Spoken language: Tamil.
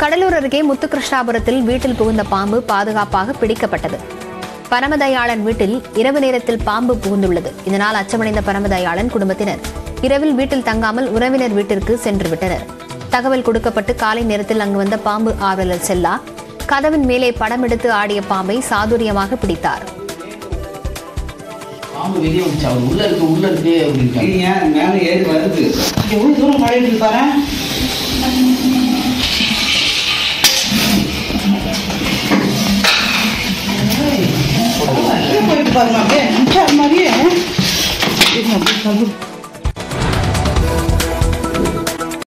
கடலூர் அருகே முத்துகிருஷ்ணாபுரத்தில் வீட்டில் புகுந்த பாம்பு பாதுகாப்பாக பிடிக்கப்பட்டது பரமதயாளன் வீட்டில் இரவு நேரத்தில் பாம்பு புகுந்துள்ளது இதனால் அச்சமடைந்த பரமதயாளன் குடும்பத்தினர் இரவில் வீட்டில் தங்காமல் உறவினர் வீட்டிற்கு சென்று விட்டனர் தகவல் கொடுக்கப்பட்டு காலை நேரத்தில் அங்கு வந்த பாம்பு ஆர்வலர் செல்லா கதவின் மேலே படம் எடுத்து ஆடிய பாம்பை சாதுரியமாக பிடித்தார் பாம்பு வெளியே வந்துச்சு அவர் உள்ள இருக்கு உள்ள இருக்கு அப்படின்ட்டாங்க இல்லைங்க மேலே ஏறி வருது எவ்வளவு தூரம் மழை இருக்கு பாரு போயிட்டு பாருங்க அப்படியே நிமிஷம் மாதிரியே இருங்க, அப்படியே கழுவு.